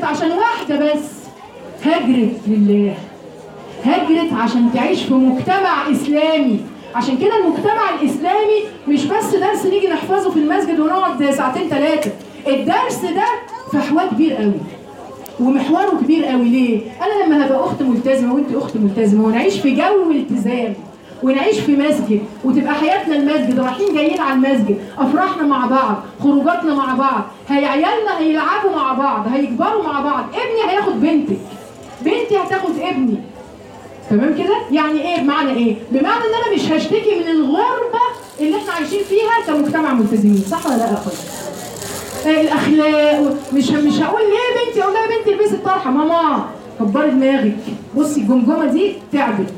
عشان واحدة بس هجرت لله هجرت عشان تعيش في مجتمع إسلامي عشان كده المجتمع الإسلامي مش بس درس نيجي نحفظه في المسجد ونقعد ساعتين ثلاثة الدرس ده فحواه كبير قوي ومحوره كبير قوي ليه؟ انا لما هبقى اخت ملتزمه وانت اخت ملتزمه ونعيش في جو التزام ونعيش في مسجد وتبقى حياتنا المسجد رايحين جايين على المسجد افراحنا مع بعض خروجاتنا مع بعض هي عيالنا هيلعبوا مع بعض هيكبروا مع بعض ابني هياخد بنتك بنتي هتاخد ابني تمام كده يعني ايه بمعنى ايه بمعنى ان انا مش هشتكي من الغربه اللي احنا عايشين فيها كمجتمع ملتزمين صح ولا لا يا اخويا آه، الاخلاق مش مش هقول ليه بنتي اقول لها يا بنتي البسي الطرحه ماما كبري دماغك بصي الجمجمه دي تعبت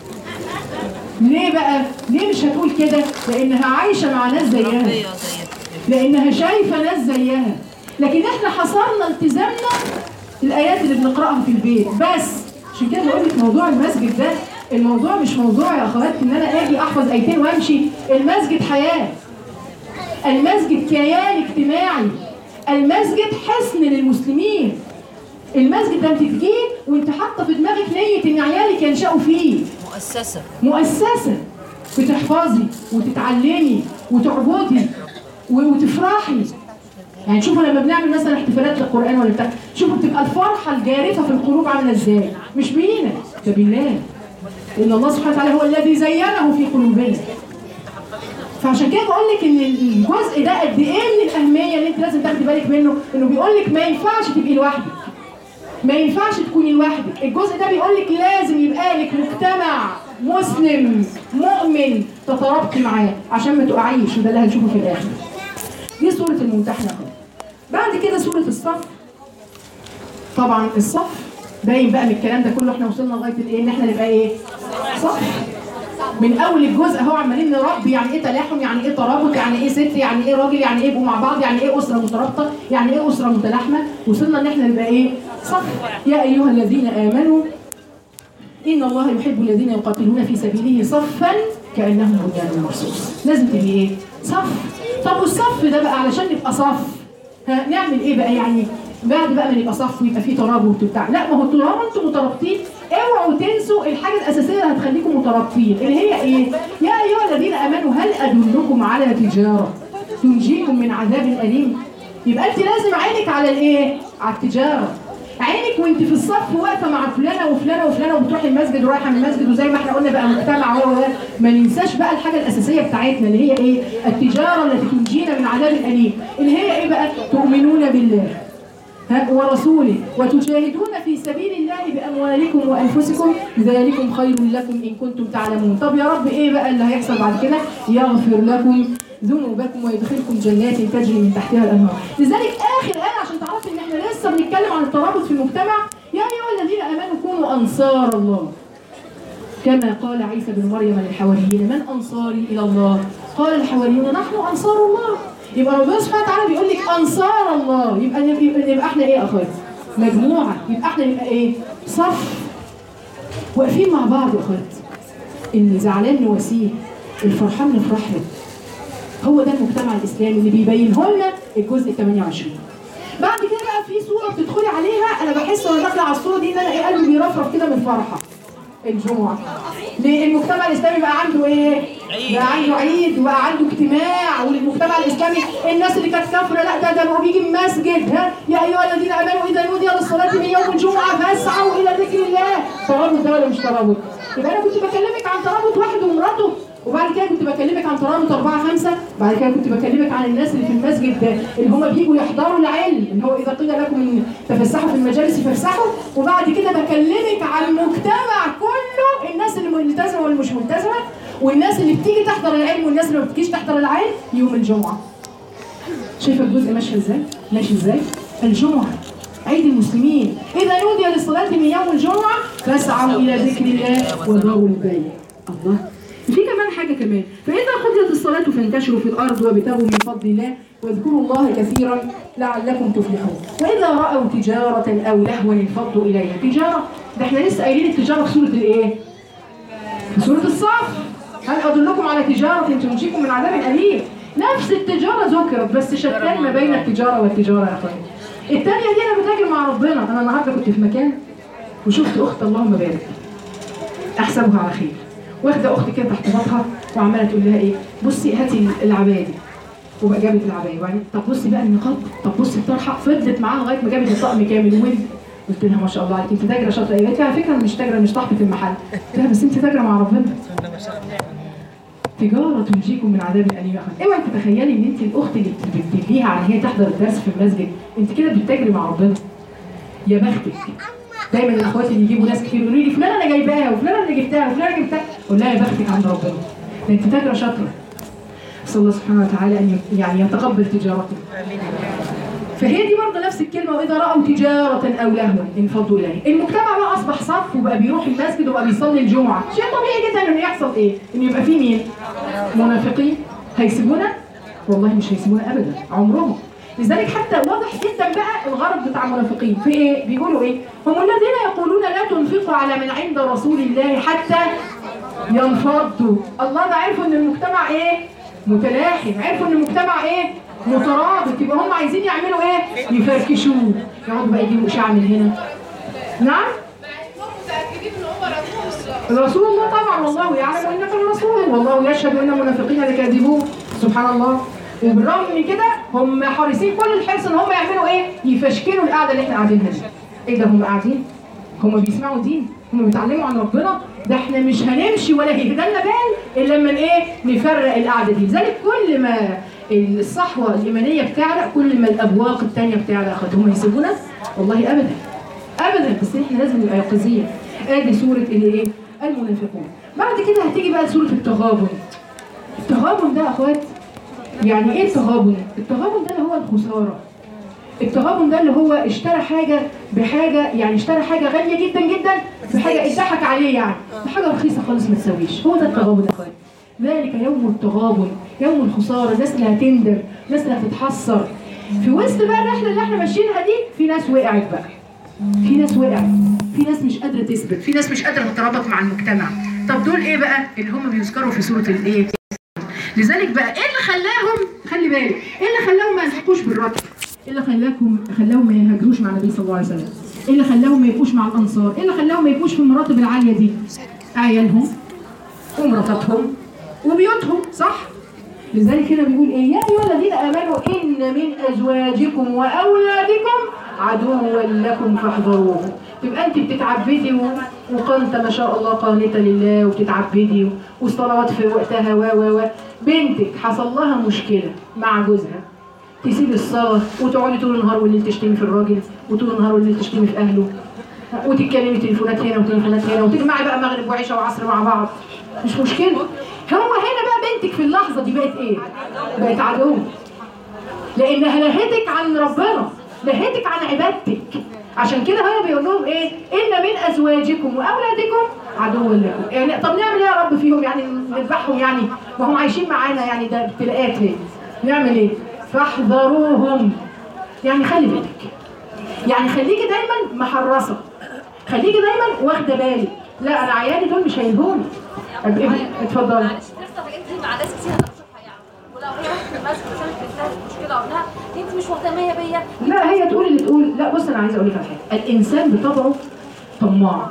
ليه بقى ليه مش هتقول كده لانها عايشه مع ناس زيها ربية زي لانها شايفه ناس زيها لكن احنا حصرنا التزامنا الايات اللي بنقراها في البيت بس عشان كده بقول لك موضوع المسجد ده الموضوع مش موضوع يا اخوات ان انا اجي احفظ ايتين وامشي المسجد حياه المسجد كيان اجتماعي المسجد حصن للمسلمين المسجد ده انت تجيه وانت حاطه في دماغك نيه ان عيالك ينشأوا فيه مؤسسة مؤسسة بتحفظي وتتعلمي وتعبدي و- وتفرحي يعني شوفوا لما بنعمل مثلا احتفالات للقرآن ولا بتاع شوفوا بتبقى الفرحة الجارفة في القلوب عاملة ازاي مش بينا ده بالله لأن الله سبحانه وتعالى هو الذي زينه في قلوبنا فعشان كده بقول لك ان الجزء ده قد ايه من الاهميه اللي انت لازم تاخدي بالك منه انه بيقول لك ما ينفعش تبقي لوحدك ما ينفعش تكوني لوحدك الجزء ده بيقول لك لازم يبقى لك مجتمع مسلم مؤمن تترابطي معاه عشان ما تقعيش وده اللي هنشوفه في الاخر دي سوره الممتحنه اهو بعد كده سوره الصف طبعا الصف باين بقى من الكلام ده كله احنا وصلنا لغايه الايه ان احنا نبقى ايه صف من اول الجزء اهو عمالين نربي يعني ايه تلاحم يعني ايه ترابط يعني ايه ست يعني ايه راجل يعني ايه يبقوا مع بعض يعني ايه اسره مترابطه يعني ايه اسره متلاحمه وصلنا ان احنا نبقى ايه صف يا ايها الذين امنوا ان الله يحب الذين يقاتلون في سبيله صفا كانهم بنيان مرصوص لازم تبقي ايه صف طب والصف ده بقى علشان نبقى صف ها نعمل ايه بقى يعني بعد بقى ما نبقى صف ويبقى فيه ترابط وبتاع لا ما هو طالما انتم مترابطين اوعوا تنسوا الحاجه الاساسيه اللي هتخليكم مترابطين اللي هي ايه يا ايها الذين امنوا هل ادلكم على تجاره تنجيكم من عذاب اليم يبقى انت لازم عينك على الايه على التجاره عينك وانت في الصف واقفه مع فلانه وفلانه وفلانه وبتروحي المسجد ورايحه من المسجد وزي ما احنا قلنا بقى مجتمع هو هو ما ننساش بقى الحاجه الاساسيه بتاعتنا اللي هي ايه؟ التجاره التي تنجينا من عذاب الاليم اللي هي ايه بقى؟ تؤمنون بالله ها ورسوله وتجاهدون في سبيل الله باموالكم وانفسكم ذلكم خير لكم ان كنتم تعلمون طب يا رب ايه بقى اللي هيحصل بعد كده يغفر لكم ذنوبكم ويدخلكم جنات تجري من تحتها الانهار لذلك اخر ايه عشان تعرفوا ان احنا لسه بنتكلم عن الترابط في المجتمع يا ايها الذين امنوا كونوا انصار الله كما قال عيسى بن مريم للحواريين من انصاري الى الله قال الحواريون نحن انصار الله يبقى ربنا سبحانه وتعالى بيقول لك انصار الله يبقى يبقى, يبقى احنا ايه يا اخواتي مجموعه يبقى احنا نبقى ايه صف واقفين مع بعض يا اخواتي اللي زعلان نواسيه الفرحان نفرح له هو ده المجتمع الاسلامي اللي بيبينه لنا الجزء 28 بعد كده بقى في صوره بتدخلي عليها انا بحس وانا داخله على الصوره دي ان انا ايه قلبي بيرفرف كده من الفرحه الجمعه ليه المجتمع الاسلامي بقى عنده ايه بقى عنده عيد وبقى عنده اجتماع والمجتمع الاسلامي الناس اللي كانت كافره لا ده ده بقوا بيجي من مسجد ها يا ايها الذين امنوا اذا نودي للصلاه من يوم الجمعه فاسعوا الى ذكر الله ترابط ده ولا مش ترابط يبقى انا كنت بكلمك عن ترابط واحد ومراته وبعد كده كنت بكلمك عن ترابط أربعة خمسة بعد كده كنت بكلمك عن الناس اللي في المسجد ده اللي هم بيجوا يحضروا العلم اللي هو إذا قيل لكم إن تفسحوا في المجالس فافسحوا وبعد كده بكلمك عن المجتمع كله الناس اللي ملتزمة واللي مش ملتزمة والناس اللي بتيجي تحضر العلم والناس اللي ما بتجيش تحضر العلم يوم الجمعة شايفة الجزء ماشي ازاي؟ ماشي ازاي؟ الجمعة عيد المسلمين إذا نودي للصلاة من يوم الجمعة فاسعوا إلى ذكر الله وذروا البيع الله في كمان حاجة كمان فإذا قضيت الصلاة فانتشروا في الأرض وابتغوا من فضل الله واذكروا الله كثيرا لعلكم تفلحون وإذا رأوا تجارة أو لهوا انفضوا إليها تجارة ده احنا لسه قايلين التجارة في سورة الإيه؟ في سورة الصف هل أدلكم على تجارة تنجيكم من عذاب أليم نفس التجارة ذكرت بس شتان ما بين التجارة والتجارة يا أخوان الثانيه دي انا بتاجر مع ربنا انا النهارده كنت في مكان وشفت اخت اللهم بارك احسبها على خير واخده اختي كده تحت باطها وعماله تقول لها ايه بصي هاتي العبايه دي وبقى جابت العبايه وبعدين طب بصي بقى النقاب طب بصي الطرحه فضلت معاها لغايه ما جابت الطقم كامل وين قلت لها ما شاء الله عليك انت تاجره شاطره قالت لي على فكره انا مش تاجره مش صاحبه المحل قلت لها بس انت تاجره مع ربنا تجارة تنجيكم من عذاب أليم اوعي تتخيلي ان انت الاخت اللي بتدليها على ان هي تحضر الدرس في المسجد انت كده بتتاجري مع ربنا يا بختك دايما الاخوات اللي يجيبوا ناس كتير يقولوا لي فلانه انا جايباها وفلانه انا جبتها وفلانه جبتها اقول لها يا بختك عند ربنا ده انت تاجره شاطره نسال الله سبحانه وتعالى ان يعني يتقبل تجارتك فهي دي برضه نفس الكلمه واذا راوا تجاره او لهوا انفضوا اليه المجتمع بقى اصبح صف وبقى بيروح المسجد وبقى بيصلي الجمعه شيء طبيعي جدا انه يحصل ايه ان يبقى في مين منافقين هيسيبونا والله مش هيسيبونا ابدا عمرهم لذلك حتى واضح جدا بقى الغرض بتاع المنافقين في ايه بيقولوا ايه هم الذين يقولون لا تنفقوا على من عند رسول الله حتى ينفضوا الله ده عرفوا ان المجتمع ايه متلاحم عرفوا ان المجتمع ايه مترابط يبقى هم عايزين يعملوا ايه يفركشوه يقعدوا بقى يجيبوا اشعه من هنا نعم رسول الله طبعا والله يعلم انك الرسول والله يشهد ان المنافقين لكاذبون سبحان الله وبالرغم من كده هم حريصين كل الحرص ان هم يعملوا ايه يفشكلوا القعده اللي احنا قاعدينها دي ايه ده هم قاعدين هم بيسمعوا دين هم بيتعلموا عن ربنا ده احنا مش هنمشي ولا هيهدلنا بال الا لما ايه نفرق القعده دي لذلك كل ما الصحوه الايمانيه بتعلق كل ما الابواق الثانيه بتعلق هم يسيبونا والله ابدا ابدا بس احنا لازم نبقى يقظين ادي سوره الايه المنافقون بعد كده هتيجي بقى سوره التغابن التغابن ده يا اخوات يعني ايه التغابن التغابن ده اللي هو الخساره التغابن ده اللي هو اشترى حاجة بحاجة يعني اشترى حاجة غالية جدا جدا بحاجة اتضحك عليه يعني بحاجة رخيصة خالص ما تسويش هو ده التغابن يا اخوات ذلك يوم التغابن يوم الخسارة الناس اللي هتندم الناس اللي هتتحسر في وسط بقى الرحلة اللي احنا ماشيينها دي في ناس وقعت بقى في ناس وقعت في ناس مش قادرة تثبت في ناس مش قادرة تترابط مع المجتمع طب دول ايه بقى اللي هم بيذكروا في سورة الايه لذلك بقى ايه اللي خلاهم خلي بالك ايه اللي خلاهم ما يلحقوش بالركب ايه اللي خلاكم خلاهم ما يهاجروش مع النبي صلى الله عليه وسلم ايه اللي خلاهم ما يبقوش مع الانصار ايه اللي خلاهم ما يبقوش في المراتب العاليه دي عيالهم ومراتاتهم وبيوتهم صح لذلك هنا بيقول ايه يا ايها الذين امنوا ان من ازواجكم واولادكم عدوا لكم فاحذروه تبقى انت بتتعبدي و- وقنت ما شاء الله قانته لله وبتتعبدي والصلوات في وقتها و و و بنتك حصل لها مشكله مع جوزها تسيب الصلاه وتقعدي طول النهار والليل تشتمي في الراجل وطول النهار والليل تشتمي في اهله وتتكلمي تليفونات هنا وتليفونات هنا وتجمعي بقى مغرب وعشاء وعصر مع بعض مش مشكله هو هنا بقى بنتك في اللحظه دي بقت ايه؟ بقت عدو لانها لهتك عن ربنا لهتك عن عبادتك عشان كده هو بيقول لهم ايه ان من ازواجكم واولادكم عدو لكم يعني طب نعمل ايه يا رب فيهم يعني نذبحهم يعني ما هم عايشين معانا يعني ده ابتلاءات ليه نعمل ايه فاحذروهم يعني خلي بالك يعني خليكي دايما محرصه خليكي دايما واخده بالك لا انا عيالي دول مش هينهوني اتفضلي معلش تحصل الحاجات دي مع ناس كتير انا بشوفها يعني ولو هي راحت المسجد وشافت بنتها في مشكله اقول لها انت مش مهتميه بيا لا هي تقول اللي تقول لا بص انا عايزه اقول لك على حاجه الانسان بطبعه طماع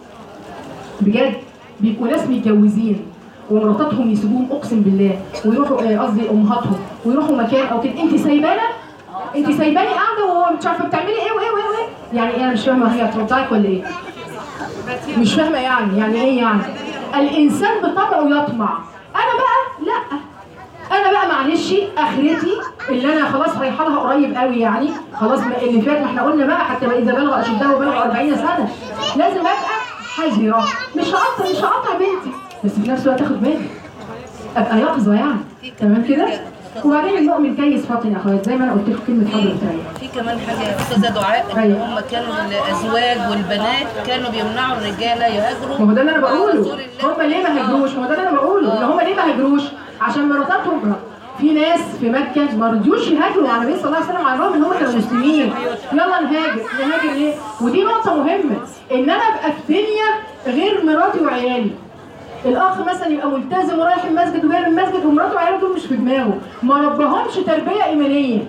بجد بيبقوا ناس متجوزين ومراتاتهم يسيبوهم اقسم بالله ويروحوا آه، قصدي امهاتهم ويروحوا مكان او كده انت سايبانا انت سايباني قاعده ومش عارفه بتعملي ايه وايه وايه وايه يعني ايه انا مش فاهمه هي هترضعك ولا ايه مش فاهمه يعني يعني ايه يعني الانسان بطبعه يطمع انا بقى لا انا بقى معلش اخرتي اللي انا خلاص رايحه لها قريب قوي يعني خلاص ما اللي فات ما احنا قلنا بقى حتى اذا بلغ اشده وبلغ 40 سنه لازم ابقى حذره مش هقطع مش هقطع بنتي بس في نفس الوقت اخد بالي ابقى يقظه يعني تمام كده وبعدين المؤمن كيس فاطن يا اخوات زي ما انا قلت لكم كلمه حضر بتاعي في كمان حاجة يا أستاذة دعاء إن أيوة. هم كانوا الأزواج والبنات كانوا بيمنعوا الرجالة يهاجروا ما هو ده اللي انا مع بقوله رسول الله. هم ليه ما هاجروش ما هو ده اللي انا بقوله ان هم ليه ما هاجروش عشان مراتاتهم في ناس في مكه ما رضيوش يهاجروا مع النبي صلى الله عليه وسلم على الرغم ان هم كانوا مسلمين يلا نهاجر نهاجر ليه ودي نقطه مهمه ان انا ابقى في دنيا غير مراتي وعيالي الاخ مثلا يبقى ملتزم ورايح المسجد وجاي من المسجد ومراته وعياله دول مش في دماغه ما ربهمش تربيه ايمانيه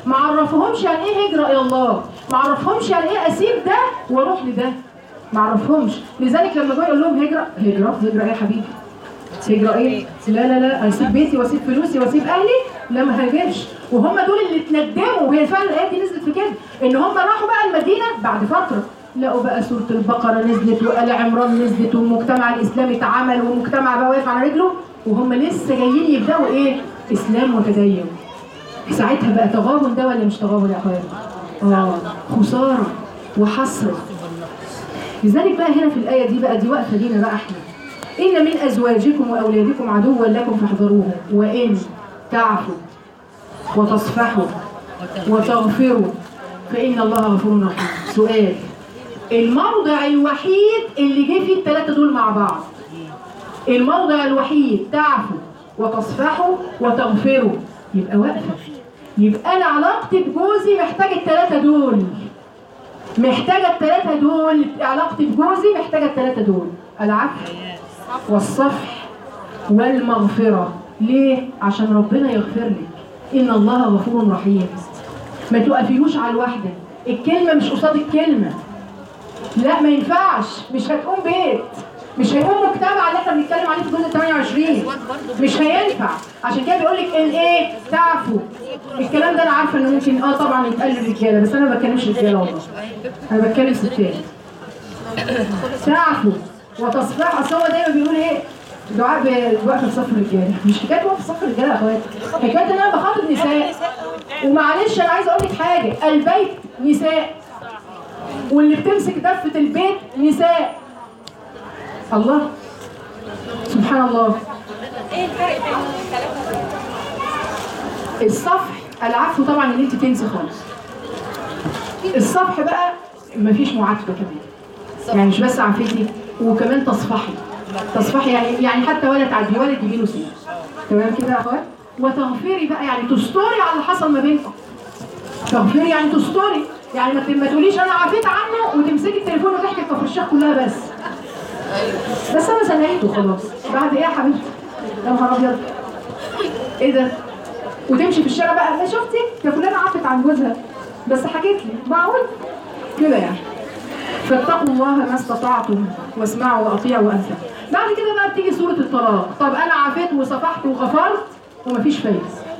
ما عرفهمش يعني ايه هجره الى الله ما عرفهمش يعني ايه اسيب ده واروح لده ما عرفهمش لذلك لما جاي يقول لهم هجره هجره هجره ايه يا حبيبي هجرة ايه؟ لا لا لا هسيب بيتي واسيب فلوسي واسيب اهلي لا ما هاجرش وهم دول اللي اتندموا وهي فعلا الايه دي نزلت في كده ان هم راحوا بقى المدينه بعد فتره لقوا بقى سوره البقره نزلت وال عمران نزلت والمجتمع الاسلامي اتعمل والمجتمع بقى واقف على رجله وهم لسه جايين يبداوا ايه؟ اسلام وتدين ساعتها بقى تغابن ده ولا مش تغابن يا اخويا؟ اه خساره وحسره لذلك بقى هنا في الآية دي بقى دي واقفة لينا بقى احنا إن من أزواجكم وأولادكم عدوا لكم فاحذروهم وإن تعفوا وتصفحوا وتغفروا فإن الله غفور رحيم سؤال الموضع الوحيد اللي جه فيه الثلاثة دول مع بعض الموضع الوحيد تعفوا وتصفحوا وتغفروا يبقى واقفة يبقى أنا علاقتي بجوزي محتاج الثلاثة دول محتاجة الثلاثة دول علاقتي بجوزي محتاجة الثلاثة دول العفو والصفح والمغفرة ليه؟ عشان ربنا يغفر لك إن الله غفور رحيم ما تقفيهوش على الواحدة الكلمة مش قصاد الكلمة لا ما ينفعش مش هتقوم بيت مش هيقوم مجتمع اللي احنا بنتكلم عليه في الجزء 28 مش هينفع عشان كده بيقول لك ان ايه تعفوا الكلام ده انا عارفه انه ممكن اه طبعا يتقال للرجاله بس انا ما بتكلمش رجاله والله انا بتكلم ستات تعفوا وتصفحوا اصل هو دايما بيقول ايه دعاء بالوقت في صف الرجاله مش حكايه وقت في صف الرجاله يا اخواتي حكايه ان انا بخاطب نساء ومعلش انا عايزه اقول لك حاجه البيت نساء واللي بتمسك دفه البيت نساء الله سبحان الله ايه الفرق بين الثلاثه الصفح العفو طبعا ان انت تنسي خالص الصفح بقى مفيش معاتبه كمان يعني مش بس عافيتي وكمان تصفحي تصفحي يعني يعني حتى ولا تعدي ولا تجيبي له سيره تمام كده يا اخوات وتغفري بقى يعني تستوري على اللي حصل ما بينكم تغفري يعني تستوري يعني ما ت- ما تقوليش انا عافيت عنه وتمسكي التليفون وتحكي كفر الشيخ كلها بس بس انا سمعته خلاص بعد ايه يا حبيبتي يا نهار ابيض ايه ده وتمشي في الشارع بقى ما شفتي يا فلانه عفت عن جوزها بس حكيت لي معقول كده يعني فاتقوا الله ما استطعتم واسمعوا واطيعوا وانفعوا بعد كده بقى بتيجي سوره الطلاق طب انا عافيت وصفحت وغفرت ومفيش فايده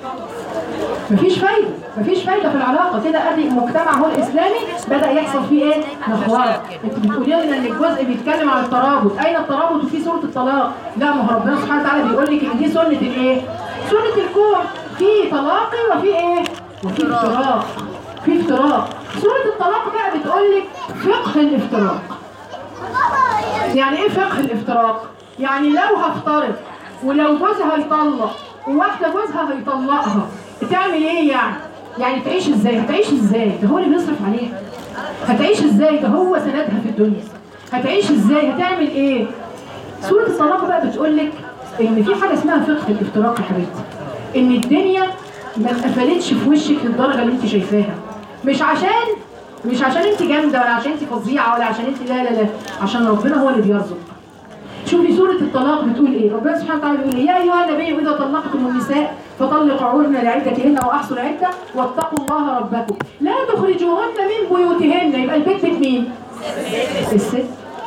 مفيش فايده مفيش فايده في العلاقه كده ادي المجتمع هو الاسلامي بدا يحصل فيه ايه نخوار انت بتقولي لنا ان الجزء بيتكلم عن الترابط اين الترابط وفي سوره الطلاق لا ما هو ربنا سبحانه وتعالى بيقول لك ان دي سنه الايه سنه الكون في تلاقي وفي ايه وفي افتراق في افتراق سوره الطلاق بقى بتقول لك فقه الافتراق يعني ايه فقه الافتراق يعني لو هفترق ولو جوزها هيطلق وواحده جوزها هيطلقها تعمل ايه يعني يعني تعيش ازاي هتعيش ازاي ده هو اللي بيصرف عليها هتعيش ازاي ده هو سندها في الدنيا هتعيش ازاي هتعمل ايه سوره الطلاق بقى بتقول لك ان في حاجه اسمها فقه الافتراق يا حبيبتي ان الدنيا ما اتقفلتش في وشك للدرجه اللي انت شايفاها مش عشان مش عشان انت جامده ولا عشان انت فظيعه ولا عشان انت لا لا لا عشان ربنا هو اللي بيرزق شوفي سورة الطلاق بتقول ايه؟ ربنا سبحانه وتعالى بيقول ايه؟ يا ايها النبي اذا طلقتم النساء فطلقوهن لعدتهن واحصوا العدة واتقوا الله ربكم لا تخرجوهن من بيوتهن يبقى البيت بيت مين؟ الست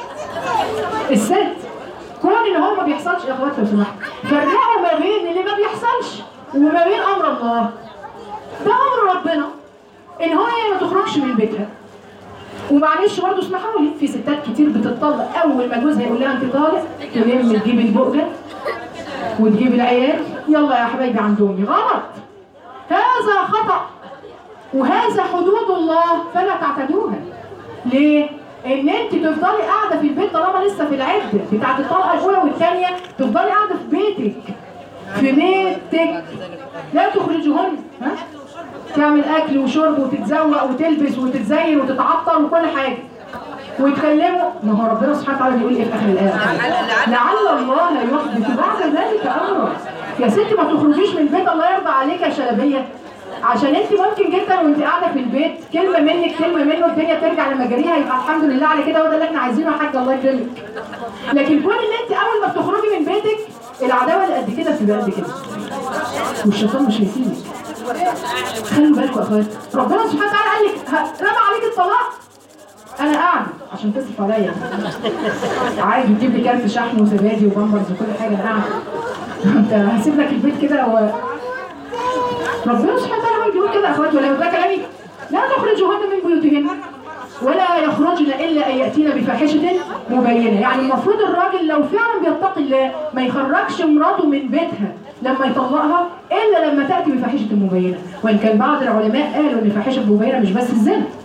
الست كون ان هو ما بيحصلش يا اخوات لو سمحت فرقوا ما بين اللي ما بيحصلش وما بين امر الله ده امر ربنا ان هو هي ما تخرجش من بيتها ومعلش برضه اسمحوا لي في ستات كتير بتطلق اول ما جوزها يقول لها انت طالق تلم تجيب البؤجه وتجيب العيال يلا يا حبايبي عند امي غلط هذا خطا وهذا حدود الله فلا تعتدوها ليه؟ ان انت تفضلي قاعده في البيت طالما لسه في العده بتاعت الطلقه الاولى والثانيه تفضلي قاعده في بيتك في بيتك لا تخرجهن ها؟ تعمل اكل وشرب وتتزوق وتلبس وتتزين وتتعطر وكل حاجه ويتكلموا ما هو ربنا سبحانه وتعالى بيقول ايه في اخر الايه لعل الله لا يحدث بعد ذلك امرا يا ستي ما تخرجيش من البيت الله يرضى عليك يا شلبيه عشان انت ممكن جدا وانت قاعده في البيت كلمه منك كلمه منه الدنيا ترجع لمجاريها يبقى الحمد لله على كده وده اللي احنا عايزينه يا حاج الله يكرمك لكن كون ان انت اول ما بتخرجي من بيتك العداوه اللي قد كده بتبقى قد كده والشيطان مش هيسيبك خلوا بالكم يا اخوات ربنا سبحانه وتعالى قال لك ه- رمى عليك الطلاق انا قاعد عشان تصرف عليا عادي تجيب لي كارت شحن وزبادي وبامبرز وكل حاجه انا قاعد انت هسيب لك البيت كده و... ربنا سبحانه وتعالى هو بيقول كده يا اخوات ولا ده كلامي لا تخرجوهن من بيوتهن ولا يخرجن الا ان ياتين بفاحشه مبينه يعني المفروض الراجل لو فعلا بيتقي الله ما يخرجش مراته من بيتها لما يطلقها الا لما تاتي بفاحشه مبينه وان كان بعض العلماء قالوا ان الفاحشه المبينه مش بس الزنا